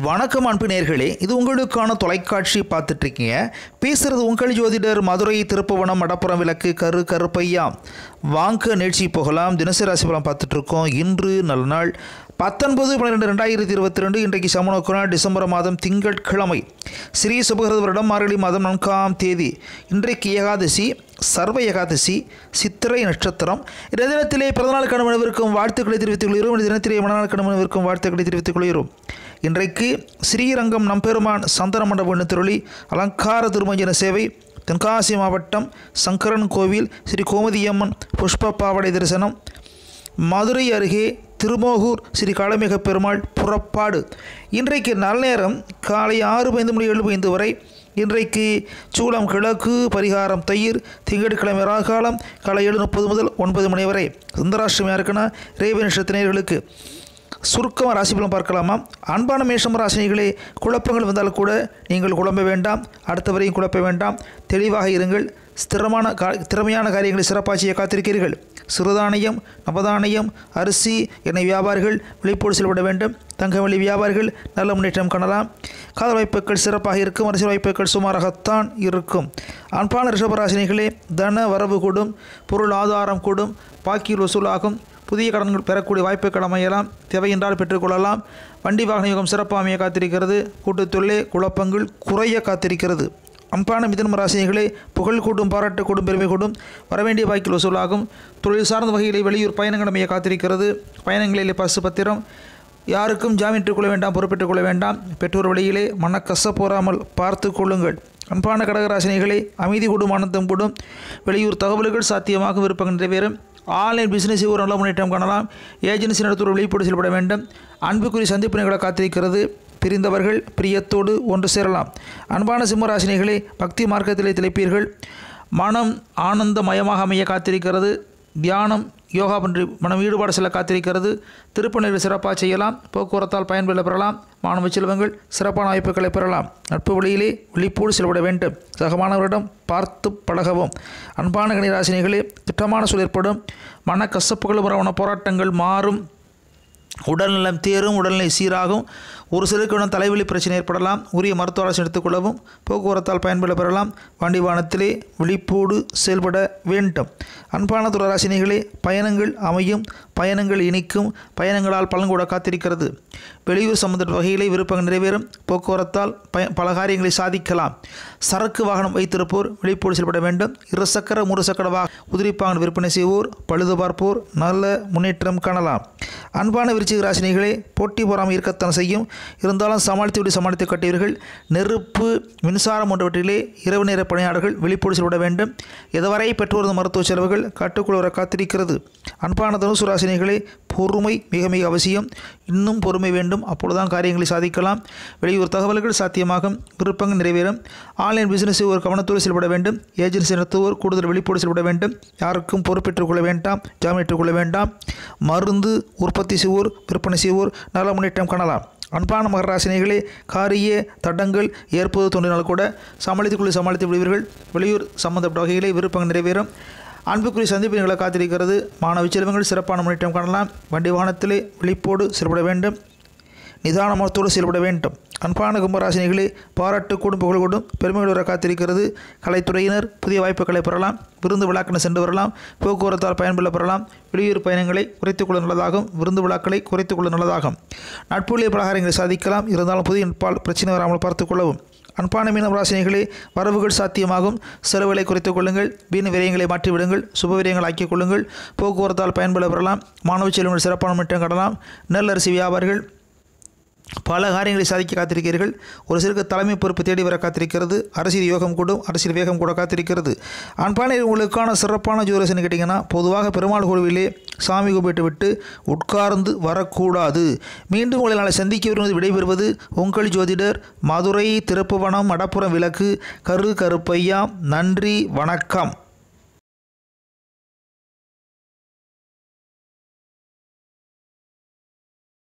வணக்கம் அன்பு நேர்களே இது உங்களுக்கான தொலைக்காட்சி பார்த்துட்டு இருக்கீங்க பேசுறது உங்கள் ஜோதிடர் மதுரை திருப்புவனம் மடப்புறம் விளக்கு கரு கருப்பையா வாங்க நிகழ்ச்சி போகலாம் தினசரி ராசி பலன் பார்த்துட்டு இருக்கோம் இன்று நல்ல நாள் பத்தொன்பது பன்னிரெண்டு ரெண்டாயிரத்தி இருபத்தி ரெண்டு இன்றைக்கு சமணக்குனா டிசம்பர் மாதம் திங்கட்கிழமை ஸ்ரீ சுபகிருத வருடம் மார்கழி மாதம் நான்காம் தேதி இன்றைக்கு ஏகாதசி சர்வ ஏகாதசி சித்திரை நட்சத்திரம் இந்த தினத்திலே பிறந்தநாள் கணவனவிற்கும் வாழ்த்துக்களை தெரிவித்துக் கொள்கிறோம் இந்த தினத்திலே மனநாள் கணவனவிற்கும் வாழ்த்துக்களை தெரிவித்துக் கொள்கிறோம் இன்றைக்கு ஸ்ரீரங்கம் நம்பெருமான் சந்தன மண்டப திருளி அலங்கார திருமஞ்சன சேவை தென்காசி மாவட்டம் சங்கரன் கோவில் ஸ்ரீ கோமதியம்மன் புஷ்ப பாவடை தரிசனம் மதுரை அருகே திருமோகூர் ஸ்ரீ காளமிக பெருமாள் புறப்பாடு இன்றைக்கு நல்ல நேரம் காலை ஆறு பதினைந்து மணி ஏழு ஐந்து வரை இன்றைக்கு சூளம் கிழக்கு பரிகாரம் தயிர் திங்கட்கிழமை ராகாலம் காலை ஏழு முப்பது முதல் ஒன்பது மணி வரை சுந்தராஷ்டமியாக இருக்குன்னா ரேவ நட்சத்திரர்களுக்கு சுருக்கமாக ராசி பலன் பார்க்கலாமா அன்பான மேஷம் ராசினிகளே குழப்பங்கள் வந்தால் கூட நீங்கள் குழம்ப வேண்டாம் அடுத்தவரையும் குழப்ப வேண்டாம் தெளிவாக இருங்கள் ஸ்திரமான கா திறமையான காரியங்களை சிறப்பாக செய்ய காத்திருக்கிறீர்கள் சிறுதானியம் நவதானியம் அரிசி எண்ணெய் வியாபாரிகள் விழிப்போடு செயல்பட வேண்டும் தங்கவெளி வியாபாரிகள் நல்ல முன்னேற்றம் காணலாம் காதல் வாய்ப்புகள் சிறப்பாக இருக்கும் அரசியல் வாய்ப்புகள் சுமாராகத்தான் இருக்கும் அன்பான ரிஷபராசினிகளே தன வரவு கூடும் பொருள் ஆதாரம் கூடும் பாக்கியில் வசூலாகும் புதிய கடன்கள் பெறக்கூடிய வாய்ப்புகள் அமையலாம் தேவை என்றால் பெற்றுக்கொள்ளலாம் வண்டி வாகன யோகம் சிறப்பாக அமைய காத்திருக்கிறது கூட்டுத்தொல்லே குழப்பங்கள் குறைய காத்திருக்கிறது அன்பான மிதன்ம ராசினிகளே புகழ் கூட்டும் பாராட்டு கூடும் பெருமை கூடும் வரவேண்டிய வாய்க்கில் வசூலாகும் தொழில் சார்ந்த வகையிலே வெளியூர் பயணங்கள் அமைய காத்திருக்கிறது பயணங்களிலே பசு பத்திரம் யாருக்கும் ஜாமீன் கொள்ள வேண்டாம் பொறுப்பேற்றுக் கொள்ள வேண்டாம் பெற்றோர் வழியிலே மனக்கச போராமல் பார்த்து கொள்ளுங்கள் அன்பான கடகராசினிகளே அமைதி கூடும் ஆனந்தம் கூடும் வெளியூர் தகவல்கள் சாத்தியமாக விருப்பங்கள் நிறைவேறும் ஆன்லைன் பிசினஸ் ஒரு நல்ல முன்னேற்றம் காணலாம் ஏஜென்சி நடத்துவோர் வெளிப்படு செயல்பட வேண்டும் அன்புக்குரிய சந்திப்பு நிகழ காத்திருக்கிறது பிரிந்தவர்கள் பிரியத்தோடு ஒன்று சேரலாம் அன்பான சிம்மராசினிகளே பக்தி மார்க்கத்திலே திளைப்பீர்கள் மனம் ஆனந்தமயமாக அமைய காத்திருக்கிறது தியானம் யோகா பற்றி மனம் ஈடுபாடு செல்ல காத்திருக்கிறது திருப்பணிகள் சிறப்பாக செய்யலாம் போக்குவரத்தால் பயன்பெற பெறலாம் மாணவ செல்வங்கள் சிறப்பான வாய்ப்புகளை பெறலாம் நட்பு வழியிலே விழிப்போடு செல்விட வேண்டும் சகமானவரிடம் பார்த்து பழகவும் அன்பான கணிராசினிகளே திட்டமான சூழல் ஏற்படும் மன கசப்புகள் உறவான போராட்டங்கள் மாறும் உடல்நலம் தேரும் உடல்நிலை சீராகும் ஒரு சிலருக்கு உடன் தலைவலி பிரச்சனை ஏற்படலாம் உரிய மருத்துவ ஆலோசனை எடுத்துக்கொள்ளவும் போக்குவரத்தால் பயன்பட பெறலாம் வண்டி வாகனத்திலே விழிப்போடு செயல்பட வேண்டும் அன்பான துளராசினிகளே பயணங்கள் அமையும் பயணங்கள் இனிக்கும் பயணங்களால் பலன் கூட காத்திருக்கிறது வெளியூர் சம்பந்த வகையிலே விருப்பங்கள் நிறைவேறும் போக்குவரத்தால் பய பல காரியங்களை சாதிக்கலாம் சரக்கு வாகனம் வைத்திருப்போர் விழிப்போடு செயல்பட வேண்டும் இருசக்கர மூன்று சக்கர வாக உதிரிப்பாங்கன் விற்பனை செய்வோர் பழுது பார்ப்போர் நல்ல முன்னேற்றம் காணலாம் அன்பான விருச்சிக ராசினிகளே போட்டி பொறாமை இருக்கத்தான் செய்யும் இருந்தாலும் சமாளித்து விட்டு சமாளித்து கட்டியவர்கள் நெருப்பு மின்சாரம் போன்றவற்றிலே இரவு நேர பணியாளர்கள் விழிப்போடு செல்விட வேண்டும் எதுவரை பெற்றோரது மருத்துவ செலவுகள் கட்டுக்குள் வர காத்திருக்கிறது அன்பான தனுசு ராசினிகளே பொறுமை மிக மிக அவசியம் இன்னும் பொறுமை வேண்டும் அப்பொழுதுதான் காரியங்களை சாதிக்கலாம் வெளியூர் தகவல்கள் சாத்தியமாகும் விருப்பங்கள் நிறைவேறும் ஆன்லைன் பிசினஸ் ஒரு கவனத்தோடு செயல்பட வேண்டும் ஏஜென்சி நடத்துவோர் கூடுதல் வெளிப்போடு செயல்பட வேண்டும் யாருக்கும் பொறுப்பேற்றுக் கொள்ள வேண்டாம் ஜாமீன் கொள்ள வேண்டாம் மருந்து உற்பத்தி செய்வோர் விற்பனை செய்வோர் நல்ல முன்னேற்றம் காணலாம் அன்பான மகராசினிகளே காரிய தடங்கள் ஏற்பது தோன்றினால் கூட சமாளித்துக்குள்ளே சமாளித்து விடுவீர்கள் வெளியூர் சம்பந்தப்பட்ட வகையிலே விருப்பங்கள் நிறைவேறும் அன்புக்குரிய சந்திப்பு நிகழ காத்திருக்கிறது மாணவ செல்வங்கள் சிறப்பான முன்னேற்றம் காணலாம் வண்டி வாகனத்திலே விழிப்போடு செயல்பட வேண்டும் நிதானமத்தோடு செயல்பட வேண்டும் அன்பான கும்பராசினிகளே பாராட்டு கூடும் புகழ் கூடும் பெருமைகள் வர காத்திருக்கிறது கலைத்துறையினர் புதிய வாய்ப்புகளை பெறலாம் விருந்து விழாக்களை சென்று வரலாம் போக்குவரத்தால் பயன்பெற பெறலாம் வெளியூர் பயணங்களை குறைத்துக் கொள்ள நல்லதாகும் விருந்து விழாக்களை குறைத்துக் கொள்ள நல்லதாகும் நட்புடைய பலகாரங்களை சாதிக்கலாம் இருந்தாலும் புதிய நட்பால் பிரச்சனை வராமல் பார்த்துக் கொள்ளவும் அன்பான மீனம் ராசினிகளே வரவுகள் சாத்தியமாகும் செலவுகளை குறைத்துக் கொள்ளுங்கள் வீண் விரயங்களை மாற்றிவிடுங்கள் சுப விரயங்கள் ஆக்கிக் கொள்ளுங்கள் போக்குவரத்தால் பயன்பெற பெறலாம் மாணவ செல்வங்கள் சிறப்பான முன்னேற்றம் காணலாம் நெல் அரிசி வியாபாரிகள் பல காரியங்களை சாதிக்க காத்திருக்கிறீர்கள் ஒரு சிலருக்கு தலைமை பொறுப்பு தேடி வர காத்திருக்கிறது அரசியல் யோகம் கூடும் அரசியல் வேகம் கூட காத்திருக்கிறது அன்பான உங்களுக்கான சிறப்பான ஜோரசன் கேட்டிங்கன்னா பொதுவாக பெருமாள் கோவிலே சாமி கும்பிட்டு விட்டு உட்கார்ந்து வரக்கூடாது மீண்டும் உங்களை நாளை சந்திக்க விரும்புவது விடைபெறுவது உங்கள் ஜோதிடர் மதுரை திருப்புவனம் மடப்புறம் விளக்கு கரு கருப்பையா நன்றி வணக்கம்